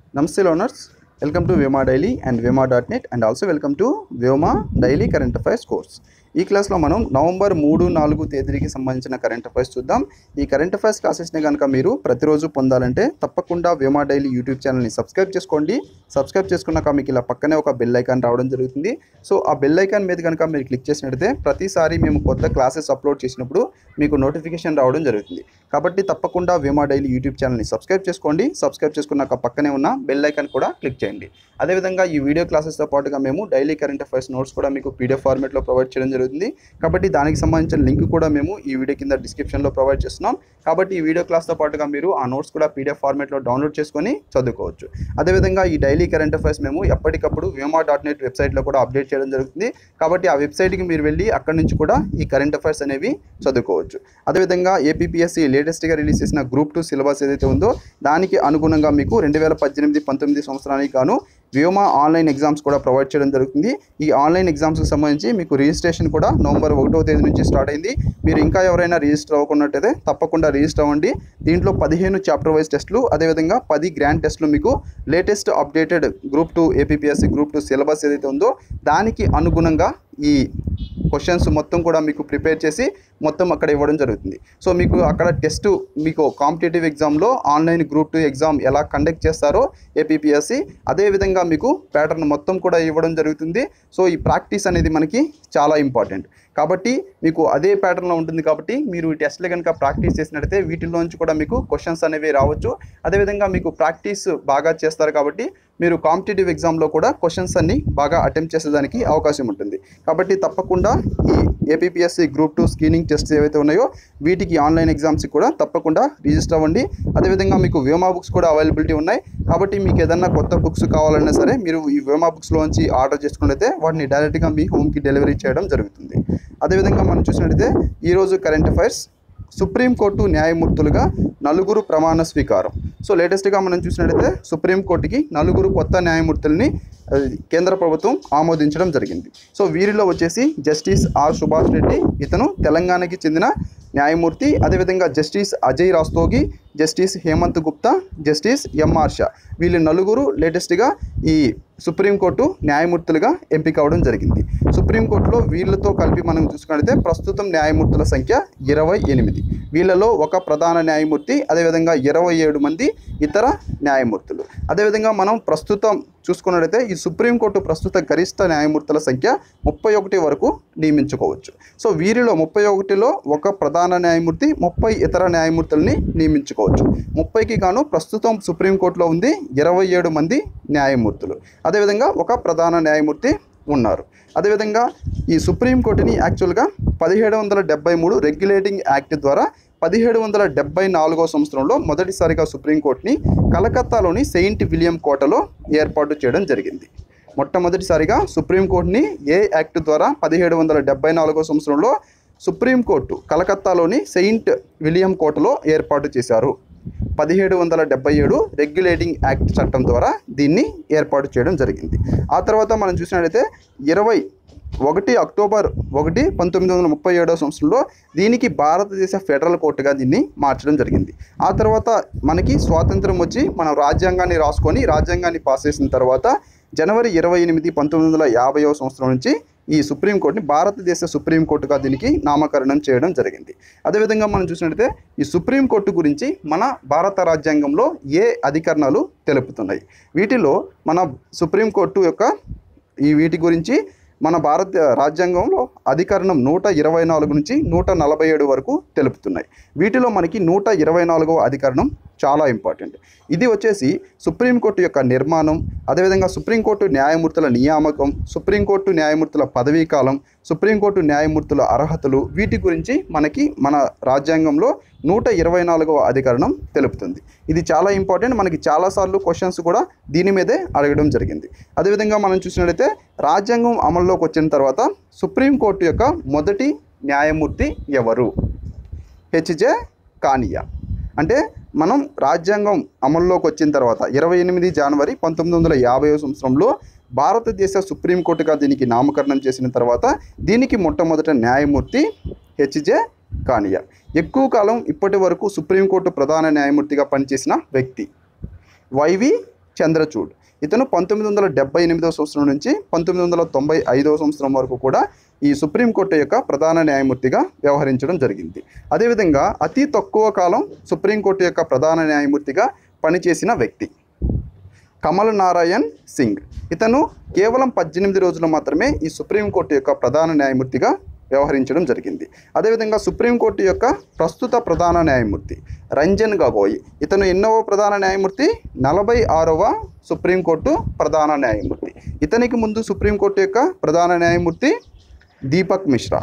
నమస్తే learners welcome to Vema daily and Vema dot net and also welcome to Vema daily current affairs course ఈ క్లాస్లో మనం November మూడు నాలుగు తేదీకి సంబంధించిన కరెంట్ అఫైర్స్ చూద్దాం ఈ కరెంట్ అఫైర్స్ క్లాసెస్ని కనుక మీరు ప్రతిరోజు పొందాలంటే తప్పకుండా వేమా డైలీ యూట్యూబ్ ఛానల్ని సబ్స్క్రైబ్ చేసుకోండి సబ్స్క్రైబ్ చేసుకున్నాక మీకు ఇలా పక్కనే ఒక బెల్ ఐకాన్ రావడం జరుగుతుంది సో ఆ బెల్ ఐకాన్ మీద కనుక మీరు క్లిక్ చేసినట్లయితే ప్రతిసారి మేము కొత్త క్లాసెస్ అప్లోడ్ చేసినప్పుడు మీకు నోటిఫికేషన్ రావడం జరుగుతుంది కాబట్టి తప్పకుండా వేమా డైలీ యూట్యూబ్ ఛానల్ని సబ్స్క్రైబ్ చేసుకోండి సబ్స్క్రైబ్ చేసుకున్నాక పక్కనే ఉన్న బెల్ ఐకాన్ కూడా క్లిక్ చేయండి అదేవిధంగా ఈ వీడియో క్లాసెస్తో పాటుగా మేము డైలీ కరెంట్ అఫైర్స్ నోట్స్ కూడా మీకు పీడిఎఫ్ ఫార్మేట్లో ప్రొవైడ్ చేయడం జరుగుతుంది కాబట్టి దానికి సంబంధించిన లింక్ కూడా మేము ఈ వీడియో కింద డిస్క్రిప్షన్లో ప్రొవైడ్ చేస్తున్నాం కాబట్టి ఈ వీడియో క్లాస్తో పాటుగా మీరు ఆ నోట్స్ కూడా పీడిఎఫ్ ఫార్మేట్లో డౌన్లోడ్ చేసుకొని చదువుకోవచ్చు అదేవిధంగా ఈ డైలీ కరెంట్ అఫైర్స్ మేము ఎప్పటికప్పుడు వేమా డాట్ నెట్ వెబ్సైట్లో కూడా అప్డేట్ చేయడం జరుగుతుంది కాబట్టి ఆ వెబ్సైట్కి మీరు వెళ్ళి అక్కడి నుంచి కూడా ఈ కరెంట్ అఫైర్స్ అనేవి చదువుకోవచ్చు అదేవిధంగా ఏపీఎస్సి లేటెస్ట్గా రిలీజ్ చేసిన గ్రూప్ టూ సిలబస్ ఏదైతే ఉందో దానికి అనుగుణంగా మీకు రెండు వేల పద్దెనిమిది పంతొమ్మిది సంవత్సరానికి గాను వ్యోమా ఆన్లైన్ ఎగ్జామ్స్ కూడా ప్రొవైడ్ చేయడం జరుగుతుంది ఈ ఆన్లైన్ ఎగ్జామ్స్కి సంబంధించి మీకు రిజిస్ట్రేషన్ కూడా నవంబర్ ఒకటో తేదీ నుంచి స్టార్ట్ అయింది మీరు ఇంకా ఎవరైనా రిజిస్టర్ అవ్వకున్నట్టయితే తప్పకుండా రిజిస్టర్ అవ్వండి దీంట్లో పదిహేను చాప్టర్ వైజ్ టెస్టులు అదేవిధంగా పది గ్రాండ్ టెస్టులు మీకు latest updated group two APSC group two syllabus ఏదైతే ఉందో దానికి అనుగుణంగా ఈ క్వశ్చన్స్ మొత్తం కూడా మీకు ప్రిపేర్ చేసి మొత్తం అక్కడ ఇవ్వడం జరుగుతుంది సో మీకు అక్కడ టెస్ట్ మీకు కాంపిటేటివ్ ఎగ్జామ్లో ఆన్లైన్ గ్రూప్ టూ ఎగ్జామ్ ఎలా కండక్ట్ చేస్తారో ఏపీఎస్సి అదేవిధంగా మీకు ప్యాటర్న్ మొత్తం కూడా ఇవ్వడం జరుగుతుంది సో ఈ ప్రాక్టీస్ అనేది మనకి చాలా ఇంపార్టెంట్ కాబట్టి మీకు అదే ప్యాటర్న్లో ఉంటుంది కాబట్టి మీరు ఈ టెస్ట్లు కనుక ప్రాక్టీస్ చేసినట్టయితే వీటిలోంచి కూడా మీకు క్వశ్చన్స్ అనేవి రావచ్చు అదేవిధంగా మీకు ప్రాక్టీస్ బాగా చేస్తారు కాబట్టి మీరు కాంపిటేటివ్ ఎగ్జామ్లో కూడా క్వశ్చన్స్ అన్ని బాగా అటెంప్ట్ చేసేదానికి అవకాశం ఉంటుంది కాబట్టి తప్పకుండా ఈ APSC group two screening test ఏవైతే ఉన్నాయో వీటికి ఆన్లైన్ ఎగ్జామ్స్కి కూడా తప్పకుండా రిజిస్టర్ అవ్వండి అదేవిధంగా మీకు వేమా బుక్స్ కూడా అవైలబిలిటీ ఉన్నాయి కాబట్టి మీకు ఏదన్నా కొత్త బుక్స్ కావాలన్నా సరే మీరు ఈ వేమా బుక్స్లోంచి ఆర్డర్ చేసుకున్నట్లయితే వాటిని డైరెక్ట్గా మీ హోమ్కి డెలివరీ చేయడం జరుగుతుంది అదేవిధంగా మనం చూసినట్లయితే ఈరోజు కరెంట్ అఫైర్స్ సుప్రీంకోర్టు న్యాయమూర్తులుగా నలుగురు ప్రమాణ స్వీకారం సో లేటెస్ట్గా మనం చూసినట్లయితే సుప్రీంకోర్టుకి నలుగురు కొత్త న్యాయమూర్తుల్ని ఆ, కేంద్ర ప్రభుత్వం ఆమోదించడం జరిగింది సో వీరిలో వచ్చేసి జస్టిస్ ఆర్ సుభాష్ రెడ్డి ఇతను తెలంగాణకి చెందిన న్యాయమూర్తి అదేవిధంగా justice Ajay Rastogi justice Hemant Gupta justice M R Shah నలుగురు లేటెస్ట్గా ఈ సుప్రీంకోర్టు న్యాయమూర్తులుగా ఎంపిక అవడం జరిగింది సుప్రీంకోర్టులో వీళ్ళతో కలిపి మనం చూసుకున్నట్లయితే ప్రస్తుతం న్యాయమూర్తుల సంఖ్య ఇరవై ఎనిమిది వీళ్ళలో ఒక ప్రధాన న్యాయమూర్తి అదేవిధంగా ఇరవై ఏడు మంది ఇతర న్యాయమూర్తులు అదేవిధంగా మనం ప్రస్తుతం చూసుకున్నట్లయితే ఈ సుప్రీంకోర్టు ప్రస్తుత గరిష్ట న్యాయమూర్తుల సంఖ్య ముప్పై ఒకటి వరకు నియమించుకోవచ్చు సో వీరిలో ముప్పై ఒకటిలో ఒక ప్రధాన న్యాయమూర్తి ముప్పై ఇతర న్యాయమూర్తుల్ని నియమించుకోవచ్చు ముప్పైకి గాను ప్రస్తుతం సుప్రీంకోర్టులో ఉంది ఇరవై ఏడు మంది న్యాయమూర్తులు అదేవిధంగా ఒక ప్రధాన న్యాయమూర్తి ఉన్నారు అదేవిధంగా ఈ సుప్రీంకోర్టుని యాక్చువల్గా పదిహేడు వందల డెబ్బై మూడు రెగ్యులేటింగ్ యాక్ట్ ద్వారా పదిహేడు వందల డెబ్బై నాలుగో సంవత్సరంలో మొదటిసారిగా సుప్రీంకోర్టుని కలకత్తాలోని సెయింట్ విలియం కోటలో ఏర్పాటు చేయడం జరిగింది మొట్టమొదటిసారిగా సుప్రీంకోర్టుని ఏ యాక్ట్ ద్వారా పదిహేడు వందల డెబ్బై నాలుగో సంవత్సరంలో సుప్రీంకోర్టు కలకత్తాలోని సెయింట్ విలియం కోటలో ఏర్పాటు చేశారు పదిహేడు వందల డెబ్బై ఏడు రెగ్యులేటింగ్ యాక్ట్ చట్టం ద్వారా దీన్ని ఏర్పాటు చేయడం జరిగింది ఆ తర్వాత మనం చూసినట్లయితే ఇరవై ఒకటి అక్టోబర్ ఒకటి పంతొమ్మిది వందల ముప్పై ఏడవ సంవత్సరంలో దీనికి భారతదేశ ఫెడరల్ కోర్టుగా దీన్ని మార్చడం జరిగింది ఆ తర్వాత మనకి స్వాతంత్రం వచ్చి మనం రాజ్యాంగాన్ని రాసుకొని రాజ్యాంగాన్ని పాస్ చేసిన తర్వాత జనవరి ఇరవై ఎనిమిది పంతొమ్మిది వందల యాభైవ సంవత్సరం నుంచి ఈ సుప్రీంకోర్టుని భారతదేశ సుప్రీంకోర్టుగా దీనికి నామకరణం చేయడం జరిగింది అదేవిధంగా మనం చూసినట్లయితే ఈ సుప్రీంకోర్టు గురించి మన భారత రాజ్యాంగంలో ఏ అధికరణాలు తెలుపుతున్నాయి వీటిలో మన సుప్రీంకోర్టు యొక్క ఈ వీటి గురించి మన భారత రాజ్యాంగంలో అధికరణం నూట ఇరవై నాలుగు నుంచి నూట నలభై ఏడు వరకు తెలుపుతున్నాయి వీటిలో మనకి నూట ఇరవై నాలుగవ అధికరణం చాలా ఇంపార్టెంట్ ఇది వచ్చేసి సుప్రీంకోర్టు యొక్క నిర్మాణం అదేవిధంగా సుప్రీంకోర్టు న్యాయమూర్తుల నియామకం సుప్రీంకోర్టు న్యాయమూర్తుల పదవీ కాలం సుప్రీంకోర్టు న్యాయమూర్తుల అర్హతలు వీటి గురించి మనకి మన రాజ్యాంగంలో నూట ఇరవై నాలుగవ అధికరణం తెలుపుతుంది ఇది చాలా ఇంపార్టెంట్ మనకి చాలాసార్లు క్వశ్చన్స్ కూడా దీని మీదే అడగడం జరిగింది అదేవిధంగా మనం చూసినట్లయితే రాజ్యాంగం అమల్లోకి వచ్చిన తర్వాత సుప్రీంకోర్టు యొక్క మొదటి న్యాయమూర్తి ఎవరు హెచ్జే కానియా అంటే మనం రాజ్యాంగం అమల్లోకి వచ్చిన తర్వాత ఇరవై ఎనిమిది జనవరి పంతొమ్మిది వందల యాభై సంవత్సరంలో భారతదేశ సుప్రీంకోర్టుగా దీనికి నామకరణం చేసిన తర్వాత దీనికి మొట్టమొదట న్యాయమూర్తి హెచ్జే కానియా ఎక్కువ కాలం ఇప్పటి వరకు సుప్రీంకోర్టు ప్రధాన న్యాయమూర్తిగా పనిచేసిన వ్యక్తి వైవి చంద్రచూడ్ ఇతను పంతొమ్మిది వందల డెబ్బై ఎనిమిదవ సంవత్సరం నుంచి పంతొమ్మిది వందల తొంభై ఐదవ సంవత్సరం వరకు కూడా ఈ సుప్రీంకోర్టు యొక్క ప్రధాన న్యాయమూర్తిగా వ్యవహరించడం జరిగింది అదేవిధంగా అతి తక్కువ కాలం సుప్రీంకోర్టు యొక్క ప్రధాన న్యాయమూర్తిగా పనిచేసిన వ్యక్తి కమల్ నారాయణ్ సింగ్ ఇతను కేవలం పద్దెనిమిది రోజులు మాత్రమే ఈ సుప్రీంకోర్టు యొక్క ప్రధాన న్యాయమూర్తిగా వ్యవహరించడం జరిగింది అదేవిధంగా సుప్రీంకోర్టు యొక్క ప్రస్తుత ప్రధాన న్యాయమూర్తి రంజన్ గగోయ్ ఇతను ఎన్నవ ప్రధాన న్యాయమూర్తి నలభై ఆరవ సుప్రీంకోర్టు ప్రధాన న్యాయమూర్తి ఇతనికి ముందు సుప్రీంకోర్టు యొక్క ప్రధాన న్యాయమూర్తి దీపక్ మిశ్రా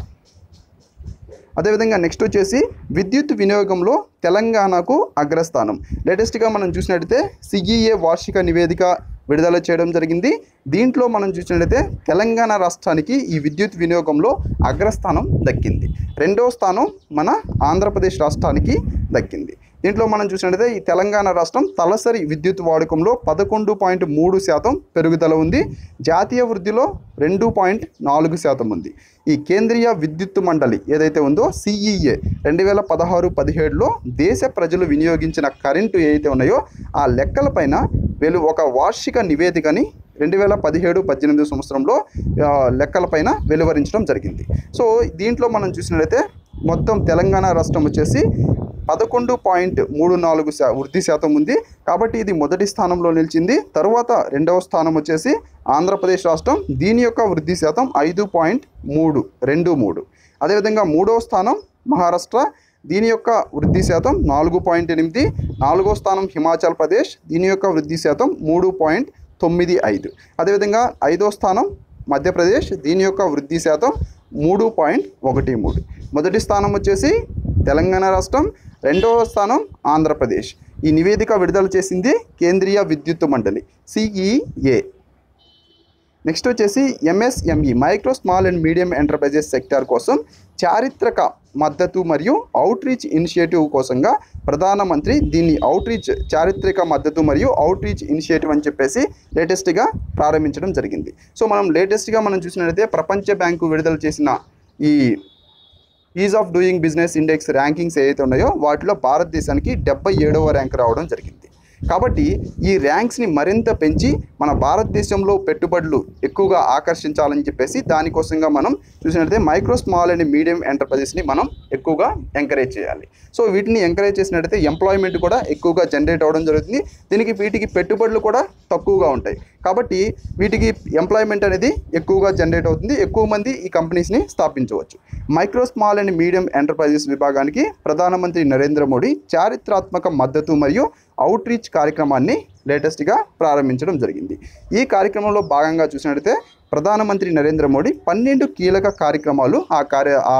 అదేవిధంగా నెక్స్ట్ వచ్చేసి విద్యుత్ వినియోగంలో తెలంగాణకు అగ్రస్థానం లేటెస్ట్గా మనం చూసినట్టయితే సిఈఏ వార్షిక నివేదిక విడుదల చేయడం జరిగింది దీంట్లో మనం చూసినట్టయితే తెలంగాణ రాష్ట్రానికి ఈ విద్యుత్ వినియోగంలో అగ్రస్థానం దక్కింది రెండవ స్థానం మన ఆంధ్రప్రదేశ్ రాష్ట్రానికి దక్కింది దీంట్లో మనం చూసినట్టయితే ఈ తెలంగాణ రాష్ట్రం తలసరి విద్యుత్ వాడకంలో పదకొండు పాయింట్ మూడు శాతం పెరుగుదల ఉంది జాతీయ వృద్ధిలో రెండు పాయింట్ నాలుగు శాతం ఉంది ఈ కేంద్రీయ విద్యుత్ మండలి ఏదైతే ఉందో సిఈఏ రెండు వేల పదహారు పదిహేడులో దేశ ప్రజలు వినియోగించిన కరెంటు ఏదైతే ఉన్నాయో ఆ లెక్కలపైన వీళ్ళు ఒక వార్షిక నివేదికని రెండు వేల పదిహేడు పద్దెనిమిది సంవత్సరంలో ఆ, లెక్కలపైన వెలువరించడం జరిగింది సో దీంట్లో మనం చూసినట్లయితే మొత్తం తెలంగాణ రాష్ట్రం వచ్చేసి పదకొండు పాయింట్ మూడు నాలుగు శా వృద్ధి శాతం ఉంది కాబట్టి ఇది మొదటి స్థానంలో నిలిచింది తరువాత రెండవ స్థానం వచ్చేసి ఆంధ్రప్రదేశ్ రాష్ట్రం దీని యొక్క వృద్ధి శాతం ఐదు పాయింట్ మూడు రెండు మూడు అదేవిధంగా మూడవ స్థానం మహారాష్ట్ర దీని యొక్క వృద్ధి శాతం నాలుగు పాయింట్ ఎనిమిది నాలుగో స్థానం హిమాచల్ ప్రదేశ్ దీని యొక్క వృద్ధి శాతం మూడు పాయింట్ తొమ్మిది ఐదు అదేవిధంగా ఐదో స్థానం మధ్యప్రదేశ్ దీని యొక్క వృద్ధి శాతం మూడు పాయింట్ ఒకటి మూడు మొదటి స్థానం వచ్చేసి తెలంగాణ రాష్ట్రం రెండవ స్థానం ఆంధ్రప్రదేశ్ ఈ నివేదిక విడుదల చేసింది కేంద్రీయ విద్యుత్ మండలి సిఈఏ నెక్స్ట్ వచ్చేసి MSME micro small and medium enterprises sector కోసం చారిత్రక మద్దతు మరియు అవుట్ రీచ్ ఇనిషియేటివ్ కోసంగా ప్రధానమంత్రి దీన్ని అవుట్ రీచ్ చారిత్రక మద్దతు మరియు అవుట్ రీచ్ ఇనిషియేటివ్ అని చెప్పేసి లేటెస్ట్గా ప్రారంభించడం జరిగింది సో మనం లేటెస్ట్గా మనం చూసినట్లయితే ప్రపంచ బ్యాంకు విడుదల చేసిన ఈ ease of doing business index rankings ఏవైతే ఉన్నాయో వాటిలో భారతదేశానికి డెబ్బై ఏడవ ర్యాంక్ రావడం జరిగింది కాబట్టి ఈ ర్యాంక్స్ని మరింత పెంచి మన భారతదేశంలో పెట్టుబడులు ఎక్కువగా ఆకర్షించాలని చెప్పేసి దానికోసంగా మనం చూసినట్లయితే మైక్రో స్మాల్ అండ్ మీడియం ఎంటర్ప్రైజెస్ని మనం ఎక్కువగా ఎంకరేజ్ చేయాలి సో వీటిని ఎంకరేజ్ చేసినట్టయితే ఎంప్లాయ్మెంట్ కూడా ఎక్కువగా జనరేట్ అవ్వడం జరుగుతుంది దీనికి వీటికి పెట్టుబడులు కూడా తక్కువగా ఉంటాయి కాబట్టి వీటికి ఎంప్లాయ్మెంట్ అనేది ఎక్కువగా జనరేట్ అవుతుంది ఎక్కువ మంది ఈ కంపెనీస్ని స్థాపించవచ్చు micro small and medium enterprises విభాగానికి ప్రధానమంత్రి నరేంద్ర మోడీ చారిత్రాత్మక మద్దతు మరియు అవుట్ రీచ్ కార్యక్రమాన్ని లేటెస్ట్గా ప్రారంభించడం జరిగింది ఈ కార్యక్రమంలో భాగంగా చూసినట్లయితే ప్రధానమంత్రి నరేంద్ర మోడీ పన్నెండు కీలక కార్యక్రమాలు ఆ కార్య ఆ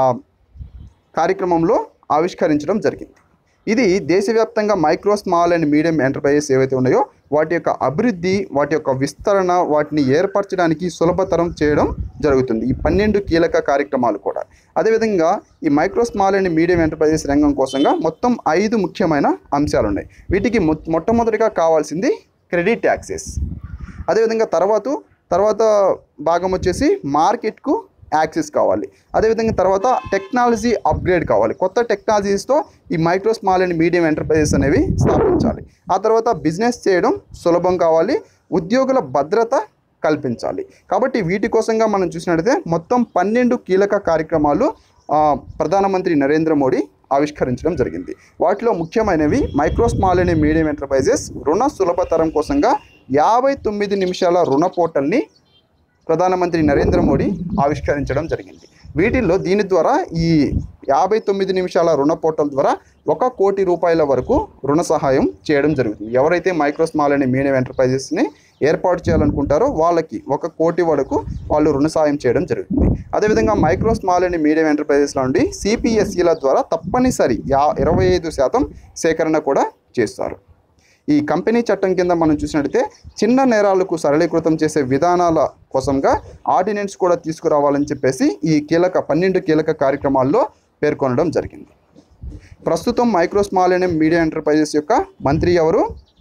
కార్యక్రమంలో ఆవిష్కరించడం జరిగింది ఇది దేశవ్యాప్తంగా micro small and medium enterprises ఏవైతే ఉన్నాయో వాటి యొక్క అభివృద్ధి వాటి యొక్క విస్తరణ వాటిని ఏర్పరచడానికి సులభతరం చేయడం జరుగుతుంది ఈ పన్నెండు కీలక కార్యక్రమాలు కూడా అదేవిధంగా ఈ micro small and medium enterprises రంగం కోసంగా మొత్తం ఐదు ముఖ్యమైన అంశాలు ఉన్నాయి వీటికి మొ మొట్టమొదటిగా కావాల్సింది క్రెడిట్ యాక్సెస్ అదేవిధంగా తర్వాత తర్వాత భాగం వచ్చేసి మార్కెట్కు యాక్సెస్ కావాలి అదేవిధంగా తర్వాత టెక్నాలజీ అప్గ్రేడ్ కావాలి కొత్త టెక్నాలజీస్తో ఈ micro small and medium enterprises అనేవి స్థాపించాలి ఆ తర్వాత బిజినెస్ చేయడం సులభం కావాలి ఉద్యోగుల భద్రత కల్పించాలి కాబట్టి వీటి కోసంగా మనం చూసినట్లయితే మొత్తం పన్నెండు కీలక కార్యక్రమాలు ఆ, ప్రధానమంత్రి నరేంద్ర మోడీ ఆవిష్కరించడం జరిగింది వాటిలో ముఖ్యమైనవి micro small and medium enterprises రుణ సులభతరం కోసంగా యాభై తొమ్మిది నిమిషాల రుణ పోర్టల్ని ప్రధానమంత్రి నరేంద్ర మోడీ ఆవిష్కరించడం జరిగింది వీటిల్లో దీని ద్వారా ఈ యాభై తొమ్మిది నిమిషాల రుణ పోర్టల్ ద్వారా ఒక కోటి రూపాయల వరకు రుణ సహాయం చేయడం జరుగుతుంది ఎవరైతే మైక్రో స్మాల్ అండ్ మీడియం ఎంటర్ప్రైజెస్ని ఏర్పాటు చేయాలనుకుంటారో వాళ్ళకి ఒక కోటి వరకు వాళ్ళు రుణ సాయం చేయడం జరుగుతుంది అదేవిధంగా మైక్రో స్మాల్ అండ్ మీడియం ఎంటర్ప్రైజెస్ల నుండి సిపిఎస్ఈల ద్వారా తప్పనిసరి యా ఇరవై ఐదు శాతం సేకరణ కూడా చేస్తారు ఈ కంపెనీ చట్టం కింద మనం చూసినట్లయితే చిన్న నేరాలకు సరళీకృతం చేసే విధానాల కోసంగా ఆర్డినెన్స్ కూడా తీసుకురావాలని చెప్పేసి ఈ కీలక పన్నెండు కీలక కార్యక్రమాల్లో పేర్కొనడం జరిగింది ప్రస్తుతం micro small and medium enterprises యొక్క మంత్రి ఎవరు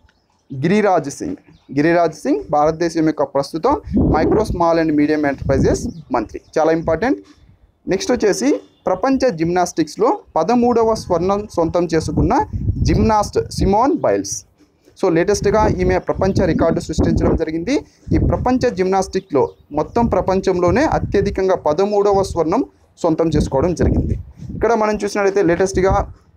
గిరిరాజ్ సింగ్ గిరిరాజ్ సింగ్ భారతదేశం యొక్క ప్రస్తుతం micro small and medium enterprises మంత్రి చాలా ఇంపార్టెంట్ నెక్స్ట్ వచ్చేసి ప్రపంచ జిమ్నాస్టిక్స్లో పదమూడవ స్వర్ణం సొంతం చేసుకున్న జిమ్నాస్ట్ సిమోన్ బైల్స్ సో లేటెస్ట్గా ఈమె ప్రపంచ రికార్డు సృష్టించడం జరిగింది ఈ ప్రపంచ జిమ్నాస్టిక్లో మొత్తం ప్రపంచంలోనే అత్యధికంగా పదమూడవ స్వర్ణం సొంతం చేసుకోవడం జరిగింది ఇక్కడ మనం చూసినట్లయితే లేటెస్ట్గా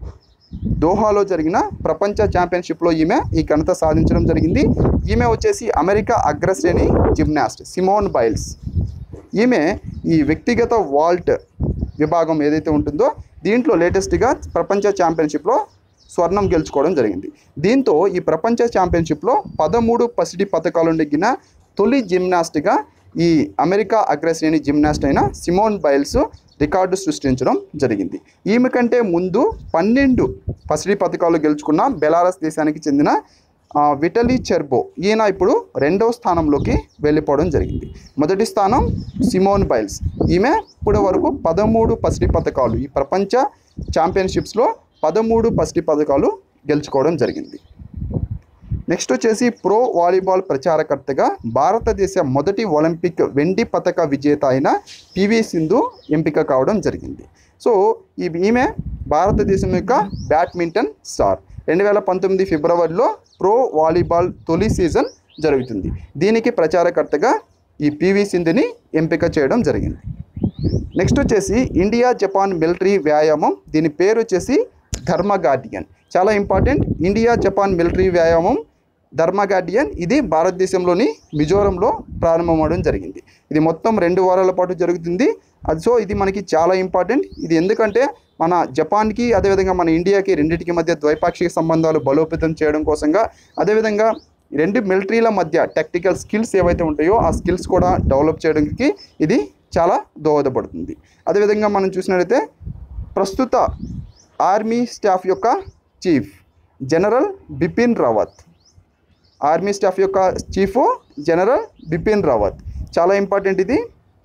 దోహాలో జరిగిన ప్రపంచ ఛాంపియన్షిప్లో ఈమె ఈ ఘనత సాధించడం జరిగింది ఈమె వచ్చేసి అమెరికా అగ్రశ్రేణి జిమ్నాస్ట్ సిమోన్ బైల్స్ ఈమె ఈ వ్యక్తిగత వాల్ట్ విభాగం ఏదైతే ఉంటుందో దీంట్లో లేటెస్ట్గా ప్రపంచ ఛాంపియన్షిప్లో స్వర్ణం గెలుచుకోవడం జరిగింది దీంతో ఈ ప్రపంచ ఛాంపియన్షిప్లో పదమూడు పసిడి పథకాలు నెగ్గిన తొలి జిమ్నాస్ట్గా ఈ అమెరికా అగ్రశ్రేణి జిమ్నాస్ట్ అయిన సిమోన్ బైల్స్ రికార్డు సృష్టించడం జరిగింది ఈమె కంటే ముందు పన్నెండు పసిడి పథకాలు గెలుచుకున్న బెలారస్ దేశానికి చెందిన ఆ, విటలీ చెర్బో ఈయన ఇప్పుడు రెండవ స్థానంలోకి వెళ్ళిపోవడం జరిగింది మొదటి స్థానం సిమోన్ బైల్స్ ఈమె ఇప్పటి వరకు పదమూడు పసిడి పథకాలు ఈ ప్రపంచ ఛాంపియన్షిప్స్లో పదమూడు పసిడి పథకాలు గెలుచుకోవడం జరిగింది నెక్స్ట్ వచ్చేసి ప్రో వాలీబాల్ ప్రచారకర్తగా భారతదేశ మొదటి ఒలింపిక్ వెండి పథక విజేత అయిన పివి సింధు ఎంపిక కావడం జరిగింది సో ఈ ఈమె భారతదేశం యొక్క బ్యాడ్మింటన్ స్టార్ రెండు వేల పంతొమ్మిది ఫిబ్రవరిలో ప్రో వాలీబాల్ తొలి సీజన్ జరుగుతుంది దీనికి ప్రచారకర్తగా ఈ పివి సింధుని ఎంపిక చేయడం జరిగింది నెక్స్ట్ వచ్చేసి ఇండియా జపాన్ మిలిటరీ వ్యాయామం దీని పేరు వచ్చేసి ధర్మ గార్డియన్ చాలా ఇంపార్టెంట్ ఇండియా జపాన్ మిలిటరీ వ్యాయామం ధర్మ గార్డియన్ ఇది భారతదేశంలోని మిజోరంలో ప్రారంభమవడం జరిగింది ఇది మొత్తం రెండు వారాల పాటు జరుగుతుంది అది సో ఇది మనకి చాలా ఇంపార్టెంట్ ఇది ఎందుకంటే మన జపాన్కి అదేవిధంగా మన ఇండియాకి రెండింటికి మధ్య ద్వైపాక్షిక సంబంధాలు బలోపేతం చేయడం కోసంగా అదేవిధంగా రెండు మిలిటరీల మధ్య టెక్నికల్ స్కిల్స్ ఏవైతే ఉంటాయో ఆ స్కిల్స్ కూడా డెవలప్ చేయడానికి ఇది చాలా దోహదపడుతుంది అదేవిధంగా మనం చూసినట్లయితే ప్రస్తుత ఆర్మీ స్టాఫ్ యొక్క chief general Bipin Rawat army staff యొక్క చీఫ్ జనరల్ బిపిన్ రావత్ చాలా ఇంపార్టెంట్ ఇది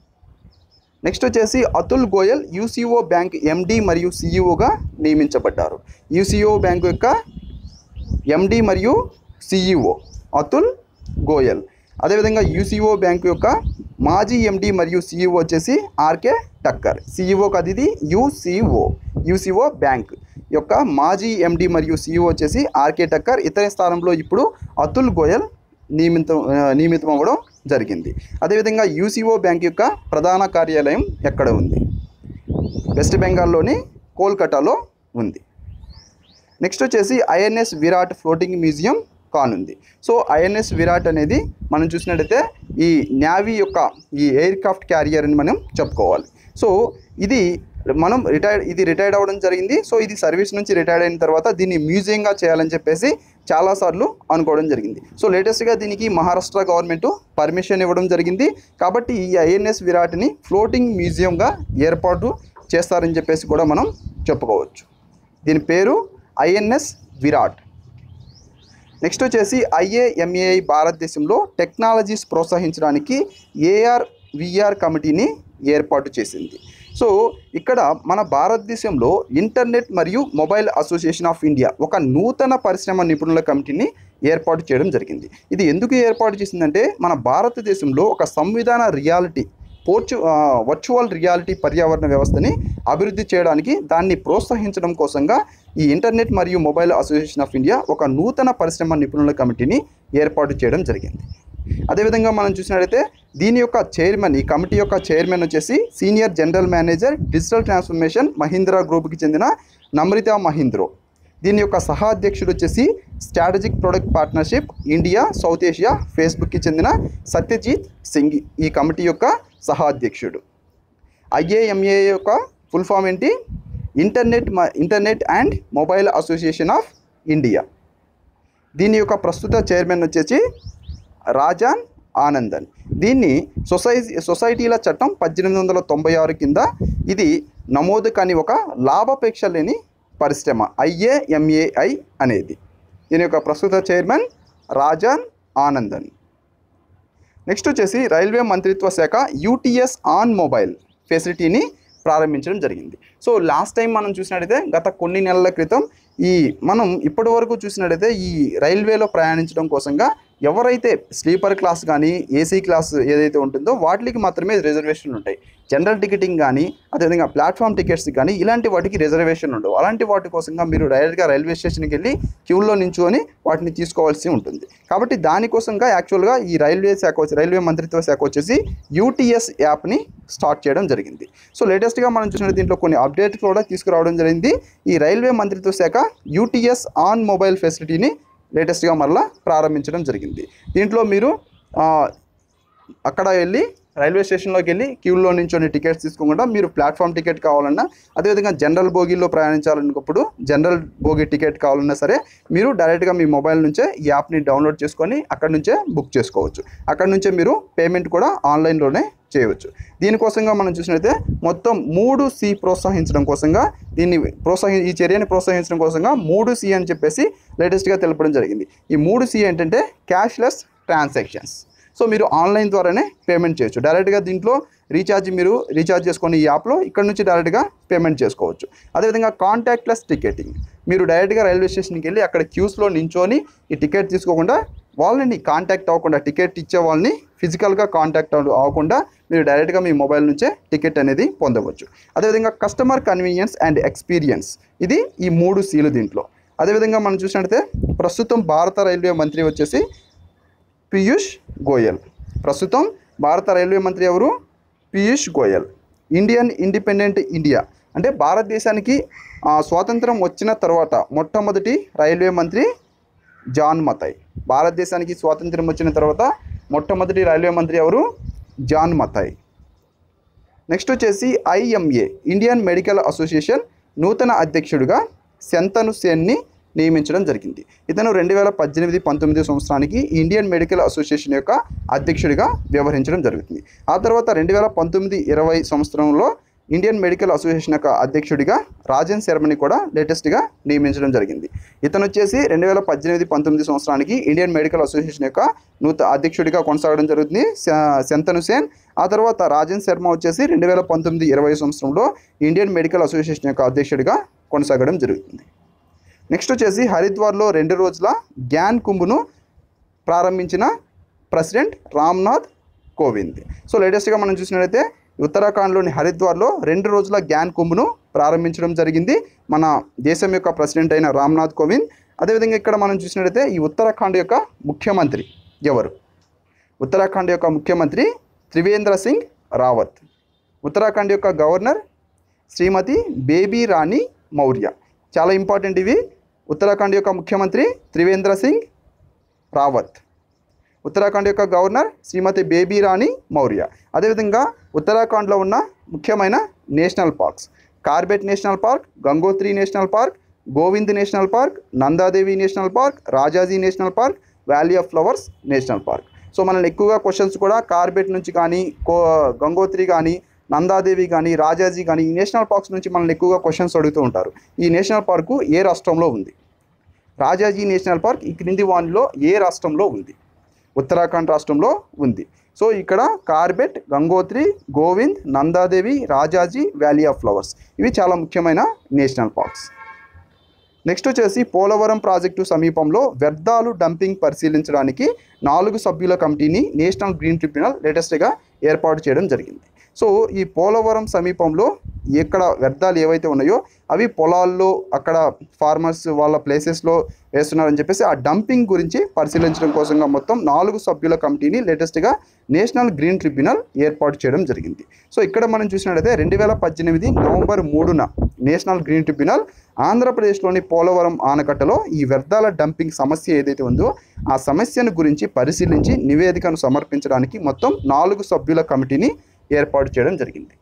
నెక్స్ట్ వచ్చేసి Atul Goyal UCO bank MD మరియు సిఇఓగా నియమించబడ్డారు యూసీఓ బ్యాంక్ యొక్క ఎండి మరియు సిఇఓ అతుల్ గోయల్ అదేవిధంగా యూసీఓ బ్యాంక్ యొక్క మాజీ ఎండి మరియు సిఇఓ వచ్చేసి ఆర్కే టక్కర్ సిఇఓ కాదు ఇది యూసీఓ యూసీఓ బ్యాంక్ యొక్క మాజీ ఎండి మరియు సిఇఓ వచ్చేసి ఆర్కే టక్కర్ ఇతని స్థానంలో ఇప్పుడు అతుల్ గోయల్ నియమితం ఆ, నియమితం అవ్వడం జరిగింది అదేవిధంగా యూసీఓ బ్యాంక్ యొక్క ప్రధాన కార్యాలయం ఎక్కడ ఉంది వెస్ట్ బెంగాల్లోని కోల్కతాలో ఉంది నెక్స్ట్ వచ్చేసి ఐఎన్ఎస్ విరాట్ ఫ్లోటింగ్ మ్యూజియం కానుంది సో ఐఎన్ఎస్ విరాట్ అనేది మనం చూసినట్టయితే ఈ నేవీ యొక్క ఈ ఎయిర్ క్రాఫ్ట్ క్యారియర్ అని మనం చెప్పుకోవాలి సో ఇది మనం రిటైర్డ్ ఇది రిటైర్డ్ అవ్వడం జరిగింది సో ఇది సర్వీస్ నుంచి రిటైర్డ్ అయిన తర్వాత దీన్ని మ్యూజియంగా చేయాలని చెప్పేసి చాలాసార్లు అనుకోవడం జరిగింది సో లేటెస్ట్గా దీనికి మహారాష్ట్ర గవర్నమెంట్ పర్మిషన్ ఇవ్వడం జరిగింది కాబట్టి ఈ ఐఎన్ఎస్ విరాట్ని ఫ్లోటింగ్ మ్యూజియంగా ఏర్పాటు చేస్తారని చెప్పేసి కూడా మనం చెప్పుకోవచ్చు దీని పేరు ఐఎన్ఎస్ విరాట్ నెక్స్ట్ వచ్చేసి ఐఏఎంఏఐ భారతదేశంలో టెక్నాలజీస్ ప్రోత్సహించడానికి ఏఆర్ విఆర్ కమిటీని ఏర్పాటు చేసింది సో ఇక్కడ మన భారతదేశంలో ఇంటర్నెట్ మరియు మొబైల్ అసోసియేషన్ ఆఫ్ ఇండియా ఒక నూతన పరిశ్రమ నిపుణుల కమిటీని ఏర్పాటు చేయడం జరిగింది ఇది ఎందుకు ఏర్పాటు చేసిందంటే మన భారతదేశంలో ఒక సంవిధాన రియాలిటీ పోర్చు ఆ, వర్చువల్ రియాలిటీ పర్యావరణ వ్యవస్థని అభివృద్ధి చేయడానికి దాన్ని ప్రోత్సహించడం కోసంగా ఈ ఇంటర్నెట్ మరియు మొబైల్ అసోసియేషన్ ఆఫ్ ఇండియా ఒక నూతన పరిశ్రమ నిపుణుల కమిటీని ఏర్పాటు చేయడం జరిగింది అదేవిధంగా మనం చూసినట్లయితే దీని యొక్క చైర్మన్ ఈ కమిటీ యొక్క చైర్మన్ వచ్చేసి senior general manager digital transformation Mahindra గ్రూప్కి చెందిన నమ్రితా మహీంద్రో దీని యొక్క సహా అధ్యక్షుడు వచ్చేసి strategic product partnership India south Asia ఫేస్బుక్కి చెందిన సత్యజీత్ సింగ్ ఈ కమిటీ యొక్క సహా అధ్యక్షుడు ఐఏఎంఏ యొక్క ఫుల్ ఫామ్ ఏంటి ఇంటర్నెట్ మ- internet and mobile association of India దీని యొక్క ప్రస్తుత చైర్మన్ వచ్చేసి రాజాన్ ఆనందన్ దీన్ని సొసైటీ సొసైటీల చట్టం పద్దెనిమిది వందల తొంభై ఆరు కింద ఇది నమోదు కాని ఒక లాభాపేక్ష లేని పరిశ్రమ ఐఏఎంఏఐ అనేది దీని యొక్క ప్రస్తుత చైర్మన్ రాజాన్ ఆనందన్ నెక్స్ట్ వచ్చేసి రైల్వే మంత్రిత్వ శాఖ యూటీఎస్ ఆన్ మొబైల్ ఫెసిలిటీని ప్రారంభించడం జరిగింది సో లాస్ట్ టైం మనం చూసినట్టయితే గత కొన్ని నెలల క్రితం ఈ మనం ఇప్పటి వరకు చూసినట్టయితే ఈ రైల్వేలో ప్రయాణించడం కోసంగా ఎవరైతే స్లీపర్ క్లాస్ కానీ ఏసీ క్లాస్ ఏదైతే ఉంటుందో వాటికి మాత్రమే రిజర్వేషన్లు ఉంటాయి జనరల్ టికెటింగ్ కానీ అదేవిధంగా ప్లాట్ఫామ్ టికెట్స్ కానీ ఇలాంటి వాటికి రిజర్వేషన్ ఉండవు అలాంటి వాటి కోసంగా మీరు డైరెక్ట్గా రైల్వే స్టేషన్కి వెళ్ళి క్యూలో నించుకొని వాటిని తీసుకోవాల్సి ఉంటుంది కాబట్టి దానికోసంగా యాక్చువల్గా ఈ రైల్వే శాఖ వచ్చి రైల్వే మంత్రిత్వ శాఖ వచ్చేసి యూటీఎస్ యాప్ని స్టార్ట్ చేయడం జరిగింది సో లేటెస్ట్గా మనం చూసిన దీంట్లో కొన్ని అప్డేట్స్ కూడా తీసుకురావడం జరిగింది ఈ రైల్వే మంత్రిత్వ శాఖ యూటీఎస్ ఆన్ మొబైల్ ఫెసిలిటీని లేటెస్ట్గా మరలా ప్రారంభించడం జరిగింది దీంట్లో మీరు ఆ, అక్కడ వెళ్ళి రైల్వే స్టేషన్లోకి వెళ్ళి క్యూలో నించొని టికెట్స్ తీసుకోకుండా మీరు ప్లాట్ఫామ్ టికెట్ కావాలన్నా అదేవిధంగా జనరల్ బోగీలో ప్రయాణించాలనుకున్నప్పుడు జనరల్ బోగి టికెట్ కావాలన్నా సరే మీరు డైరెక్ట్గా మీ మొబైల్ నుంచే ఈ యాప్ని డౌన్లోడ్ చేసుకొని అక్కడ నుంచే బుక్ చేసుకోవచ్చు అక్కడ నుంచే మీరు పేమెంట్ కూడా ఆన్లైన్లోనే చేయవచ్చు దీనికోసంగా మనం చూసినట్లయితే మొత్తం మూడు సి ప్రోత్సహించడం కోసంగా దీన్ని ప్రోత్సహి ఈ చర్యని ప్రోత్సహించడం కోసంగా మూడు సి అని చెప్పేసి లేటెస్ట్గా తెలపడం జరిగింది ఈ మూడు సి ఏంటంటే క్యాష్లెస్ ట్రాన్సాక్షన్స్ సో మీరు ఆన్లైన్ ద్వారానే పేమెంట్ చేయొచ్చు డైరెక్ట్గా దీంట్లో రీఛార్జ్ మీరు రీఛార్జ్ చేసుకొని ఈ యాప్లో ఇక్కడ నుంచి డైరెక్ట్గా పేమెంట్ చేసుకోవచ్చు అదేవిధంగా కాంటాక్ట్లెస్ టికెటింగ్ మీరు డైరెక్ట్గా రైల్వే స్టేషన్కి వెళ్ళి అక్కడ క్యూస్లో నించొని ఈ టికెట్ తీసుకోకుండా వాళ్ళని కాంటాక్ట్ అవ్వకుండా టికెట్ ఇచ్చే వాళ్ళని ఫిజికల్గా కాంటాక్ట్ అవ్వ- అవ్వకుండా మీరు డైరెక్ట్గా మీ మొబైల్ నుంచే టికెట్ అనేది పొందవచ్చు అదేవిధంగా కస్టమర్ కన్వీనియన్స్ అండ్ ఎక్స్పీరియన్స్ ఇది ఈ మూడు సీలు దీంట్లో అదేవిధంగా మనం చూసినట్లయితే ప్రస్తుతం భారత రైల్వే మంత్రి వచ్చేసి పీయూష్ గోయల్ ప్రస్తుతం భారత రైల్వే మంత్రి ఎవరు Piyush Goyal Indian independent India అంటే భారతదేశానికి ఆ, స్వాతంత్రం వచ్చిన తర్వాత మొట్టమొదటి రైల్వే మంత్రి జాన్ మతయ్ భారతదేశానికి స్వాతంత్రం వచ్చిన తర్వాత మొట్టమొదటి రైల్వే మంత్రి ఎవరు జాన్ మతయ్ నెక్స్ట్ వచ్చేసి ఐఎంఏ ఇండియన్ మెడికల్ అసోసియేషన్ నూతన అధ్యక్షుడిగా శంతను సేన్ని నియమించడం జరిగింది ఇతను రెండు వేల పద్దెనిమిది పంతొమ్మిది సంవత్సరానికి ఇండియన్ మెడికల్ అసోసియేషన్ యొక్క అధ్యక్షుడిగా వ్యవహరించడం జరుగుతుంది ఆ తర్వాత రెండు వేల పంతొమ్మిది ఇరవై సంవత్సరంలో ఇండియన్ మెడికల్ అసోసియేషన్ యొక్క అధ్యక్షుడిగా రాజన్ శర్మని కూడా లేటెస్ట్గా నియమించడం జరిగింది ఇతను వచ్చేసి రెండు వేల పద్దెనిమిది పంతొమ్మిది సంవత్సరానికి ఇండియన్ మెడికల్ అసోసియేషన్ యొక్క నూత అధ్యక్షుడిగా కొనసాగడం జరుగుతుంది శ- శంతను సేన్ ఆ తర్వాత రాజన్ శర్మ వచ్చేసి రెండు వేల పంతొమ్మిది ఇరవై సంవత్సరంలో ఇండియన్ మెడికల్ అసోసియేషన్ యొక్క అధ్యక్షుడిగా కొనసాగడం జరుగుతుంది నెక్స్ట్ వచ్చేసి హరిద్వార్లో రెండు రోజుల గ్యాన్ కుంభ్ను ప్రారంభించిన ప్రెసిడెంట్ రామ్నాథ్ కోవింద్ సో లేటెస్ట్గా మనం చూసినట్లయితే ఉత్తరాఖండ్లోని హరిద్వార్లో రెండు రోజుల గ్యాన్ కుంభ్ను ప్రారంభించడం జరిగింది మన దేశం యొక్క ప్రెసిడెంట్ అయిన రామ్నాథ్ కోవింద్ అదేవిధంగా ఇక్కడ మనం చూసినట్లయితే ఈ ఉత్తరాఖండ్ యొక్క ముఖ్యమంత్రి ఎవరు ఉత్తరాఖండ్ యొక్క ముఖ్యమంత్రి త్రివేంద్ర సింగ్ రావత్ ఉత్తరాఖండ్ యొక్క గవర్నర్ శ్రీమతి బేబీ రాణి మౌర్య చాలా ఇంపార్టెంట్ ఇవి ఉత్తరాఖండ్ యొక్క ముఖ్యమంత్రి త్రివేంద్ర సింగ్ రావత్ ఉత్తరాఖండ్ యొక్క గవర్నర్ శ్రీమతి బేబీ రాణి మౌర్య అదేవిధంగా ఉత్తరాఖండ్లో ఉన్న ముఖ్యమైన national parks Corbett national park Gangotri national park Govind national park Nandadevi national park Rajaji national park valley of flowers national park so మనల్ని ఎక్కువగా క్వశ్చన్స్ కూడా కార్బెట్ నుంచి కానీ కో గంగోత్రి కానీ నందాదేవి కానీ రాజాజీ కానీ ఈ నేషనల్ పార్క్స్ నుంచి మనల్ని ఎక్కువగా క్వశ్చన్స్ అడుగుతూ ఉంటారు ఈ నేషనల్ పార్కు ఏ రాష్ట్రంలో ఉంది రాజాజీ నేషనల్ పార్క్ ఈ క్రింది వానిలో ఏ రాష్ట్రంలో ఉంది ఉత్తరాఖండ్ రాష్ట్రంలో ఉంది సో ఇక్కడ Corbett Gangotri Govind Nandadevi Rajaji valley of flowers ఇవి చాలా ముఖ్యమైన నేషనల్ పార్క్స్ నెక్స్ట్ వచ్చేసి పోలవరం ప్రాజెక్టు సమీపంలో వ్యర్థాలు డంపింగ్ పరిశీలించడానికి నాలుగు సభ్యుల కమిటీని నేషనల్ గ్రీన్ ట్రిబ్యునల్ లేటెస్ట్గా ఏర్పాటు చేయడం జరిగింది సో ఈ పోలవరం సమీపంలో ఎక్కడ వ్యర్థాలు ఏవైతే ఉన్నాయో అవి పొలాల్లో అక్కడ ఫార్మర్స్ వాళ్ళ ప్లేసెస్లో వేస్తున్నారని చెప్పేసి ఆ డంపింగ్ గురించి పరిశీలించడం కోసంగా మొత్తం నాలుగు సభ్యుల కమిటీని లేటెస్ట్గా నేషనల్ గ్రీన్ ట్రిబ్యునల్ ఏర్పాటు చేయడం జరిగింది సో ఇక్కడ మనం చూసినట్లయితే రెండు వేల పద్దెనిమిది నవంబర్ మూడున నేషనల్ గ్రీన్ ట్రిబ్యునల్ ఆంధ్రప్రదేశ్లోని పోలవరం ఆనకట్టలో ఈ వ్యర్థాల డంపింగ్ సమస్య ఏదైతే ఉందో ఆ సమస్యను గురించి పరిశీలించి నివేదికను సమర్పించడానికి మొత్తం నాలుగు సభ్యుల కమిటీని ఏర్పాటు చేయడం జరిగింది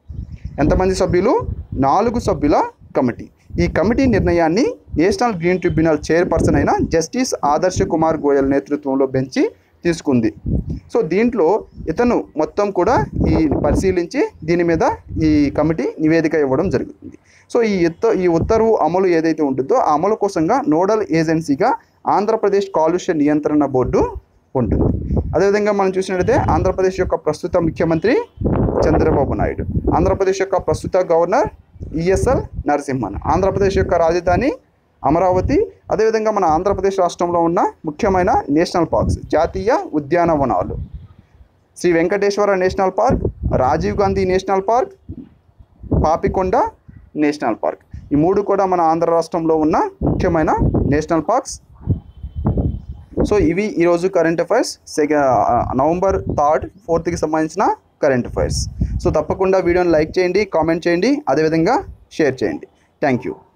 ఎంతమంది సభ్యులు నాలుగు సభ్యుల కమిటీ ఈ కమిటీ నిర్ణయాన్ని నేషనల్ గ్రీన్ ట్రిబ్యునల్ చైర్పర్సన్ అయిన జస్టిస్ ఆదర్శ కుమార్ గోయల్ నేతృత్వంలో బెంచి తీసుకుంది సో దీంట్లో ఇతను మొత్తం కూడా ఈ పరిశీలించి దీని మీద ఈ కమిటీ నివేదిక ఇవ్వడం జరుగుతుంది సో ఈ ఉత్త ఈ ఉత్తర్వు అమలు ఏదైతే ఉంటుందో ఆ అమలు కోసంగా నోడల్ ఏజెన్సీగా ఆంధ్రప్రదేశ్ కాలుష్య నియంత్రణ బోర్డు ఉంటుంది అదేవిధంగా మనం చూసినట్లయితే ఆంధ్రప్రదేశ్ యొక్క ప్రస్తుత ముఖ్యమంత్రి చంద్రబాబు నాయుడు ఆంధ్రప్రదేశ్ యొక్క ప్రస్తుత గవర్నర్ ఈఎస్ఎల్ నరసింహన్ ఆంధ్రప్రదేశ్ యొక్క రాజధాని అమరావతి అదేవిధంగా మన ఆంధ్రప్రదేశ్ రాష్ట్రంలో ఉన్న ముఖ్యమైన నేషనల్ పార్క్స్ జాతీయ ఉద్యానవనాలు Shri Venkateswara national park Rajiv Gandhi national park Papikonda national park ఈ మూడు కూడా మన ఆంధ్ర రాష్ట్రంలో ఉన్న ముఖ్యమైన నేషనల్ పార్క్స్ సో ఇవి ఈరోజు కరెంట్ అఫైర్స్ సెక నవంబర్ థర్డ్ ఫోర్త్కి సంబంధించిన కరెంట్ అఫైర్స్ సో తప్పకుండా వీడియోని లైక్ చేయండి కామెంట్ చేయండి అదేవిధంగా షేర్ చేయండి థ్యాంక్ యూ